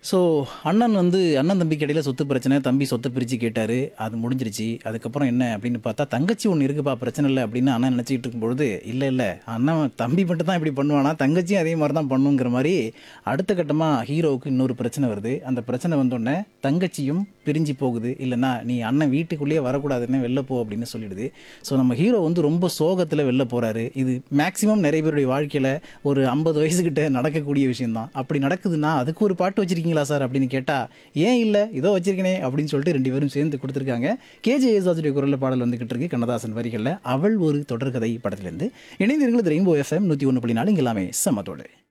so அண்ணன் வந்து அண்ணன் தம்பிக்கு இடையில சொத்து பிரச்சனை தம்பி சொத்தை பிரித்து கேட்டார் அது முடிஞ்சிருச்சு அதுக்கப்புறம் என்ன அப்படின்னு பார்த்தா தங்கச்சி ஒன்று இருக்குப்பா பிரச்சனை இல்லை அப்படின்னு அண்ணன் நினச்சிக்கிட்டு இருக்கும்பொழுது இல்லை இல்லை அண்ணன் தம்பி மட்டும் தான் இப்படி பண்ணுவானா தங்கச்சியும் அதே மாதிரி தான் பண்ணுங்கிற மாதிரி அடுத்த கட்டமாக ஹீரோவுக்கு இன்னொரு பிரச்சனை வருது அந்த பிரச்சனை வந்தோடனே தங்கச்சியும் பிரிஞ்சு போகுது இல்லைன்னா நீ அண்ணன் வீட்டுக்குள்ளேயே வரக்கூடாதுன்னு வெளில போ அப்படின்னு சொல்லிடுது ஸோ நம்ம ஹீரோ வந்து ரொம்ப சோகத்தில் வெளில போகிறாரு இது மேக்ஸிமம் நிறைய பேருடைய வாழ்க்கையில் ஒரு ஐம்பது வயசுக்கிட்ட நடக்கக்கூடிய விஷயம்தான் அப்படி நடக்குதுன்னா அதுக்கு ஒரு பாட்டு வச்சிருக்கீங்களா சார் அப்படின்னு கேட்டால் ஏன் இல்லை இதோ வச்சிருக்கனே அப்படின்னு சொல்லிட்டு ரெண்டு பேரும் சேர்ந்து கொடுத்துருக்காங்க கேஜே ஏசாஜுடைய குரலில் பாடல் வந்துகிட்டு இருக்கு கண்ணதாசன் வரிகளில் அவள் ஒரு தொடர்கதை படத்துலேருந்து இணைந்திருக்கிறது ரெயின்போ எஃப்எம் நூற்றி ஒன்று புள்ளி நாலு இங்கே எல்லாமே சமத்தோடு